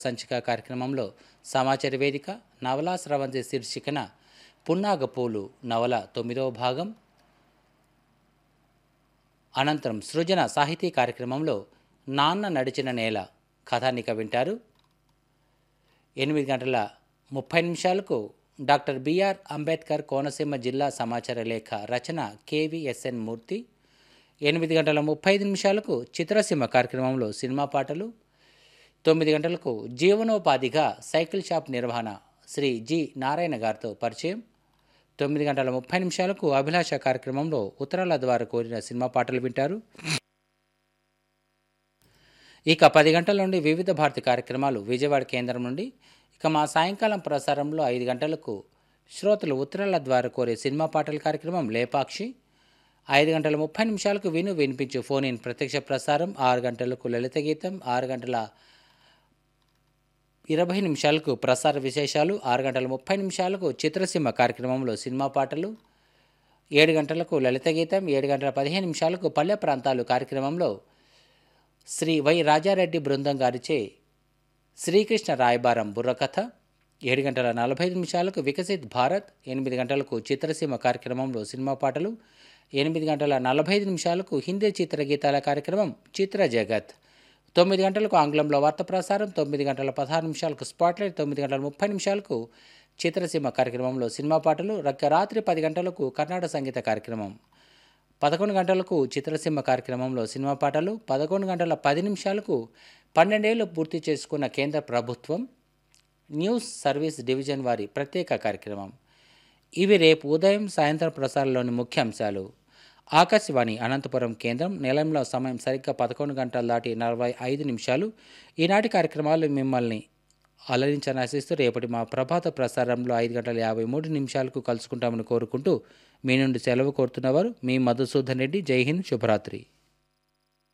సంచిక కార్యక్రమంలో సమాచార వేదిక నవలా స్రవంతి శీర్షికన పున్నాగ పూలు నవల తొమ్మిదవ భాగం అనంతరం సృజన సాహితీ కార్యక్రమంలో నాన్న నడిచిన నేల కథానిక వింటారు ఎనిమిది గంటల ముప్పై నిమిషాలకు డాక్టర్ బిఆర్ అంబేద్కర్ కోనసీమ జిల్లా సమాచార లేఖ రచన కేవీఎస్ఎన్ మూర్తి ఎనిమిది గంటల ముప్పై ఐదు నిమిషాలకు చిత్రసీమ కార్యక్రమంలో సినిమా పాటలు తొమ్మిది గంటలకు జీవనోపాధిగా సైకిల్ షాప్ నిర్వహణ శ్రీ జి నారాయణ గారితో పరిచయం తొమ్మిది గంటల ముప్పై నిమిషాలకు అభిలాష కార్యక్రమంలో ఉత్తరాల ద్వారా కోరిన సినిమా పాటలు వింటారు ఇక పది గంటల నుండి వివిధ భారతి కార్యక్రమాలు విజయవాడ కేంద్రం నుండి ఇక మా సాయంకాలం ప్రసారంలో ఐదు గంటలకు శ్రోతలు ఉత్తరాల ద్వారా కోరే సినిమా పాటల కార్యక్రమం లేపాక్షి ఐదు గంటల ముప్పై నిమిషాలకు విను వినిపించు ఫోన్ ఇన్ ప్రత్యక్ష ప్రసారం ఆరు గంటలకు లలిత గీతం ఆరు గంటల ఇరవై నిమిషాలకు ప్రసార విశేషాలు ఆరు గంటల ముప్పై నిమిషాలకు చిత్రసీమ కార్యక్రమంలో సినిమా పాటలు ఏడు గంటలకు లలిత గీతం ఏడు గంటల పదిహేను నిమిషాలకు పల్లె ప్రాంతాలు కార్యక్రమంలో శ్రీ వై రాజారెడ్డి బృందం గారిచే శ్రీకృష్ణ రాయబారం బుర్రకథ ఏడు గంటల నలభై ఐదు నిమిషాలకు వికసిత్ భారత్ ఎనిమిది గంటలకు చిత్రసీమ కార్యక్రమంలో సినిమా పాటలు ఎనిమిది గంటల నలభై ఐదు నిమిషాలకు హిందీ చిత్ర గీతాల కార్యక్రమం చిత్ర జగత్ తొమ్మిది గంటలకు ఆంగ్లంలో వార్త ప్రసారం తొమ్మిది గంటల పదహారు నిమిషాలకు స్పాట్లైట్ తొమ్మిది గంటల ముప్పై నిమిషాలకు చిత్రసీమ కార్యక్రమంలో సినిమా పాటలు రక్క రాత్రి పది గంటలకు కర్ణాటక సంగీత కార్యక్రమం పదకొండు గంటలకు చిత్రసీమ కార్యక్రమంలో సినిమా పాటలు పదకొండు గంటల పది నిమిషాలకు పన్నెండేళ్లు పూర్తి చేసుకున్న కేంద్ర ప్రభుత్వం న్యూస్ సర్వీస్ డివిజన్ వారి ప్రత్యేక కార్యక్రమం ఇవి రేపు ఉదయం సాయంత్రం ప్రసారంలోని ముఖ్యాంశాలు ఆకాశవాణి అనంతపురం కేంద్రం నిలయంలో సమయం సరిగ్గా పదకొండు గంటల దాటి నలభై ఐదు నిమిషాలు ఈనాటి కార్యక్రమాలు మిమ్మల్ని అలరించని ఆశిస్తూ రేపటి మా ప్రభాత ప్రసారంలో ఐదు గంటల యాభై మూడు నిమిషాలకు కలుసుకుంటామని కోరుకుంటూ మీ నుండి సెలవు కోరుతున్నవారు మీ మధుసూదన్ రెడ్డి జై హింద్ శుభరాత్రి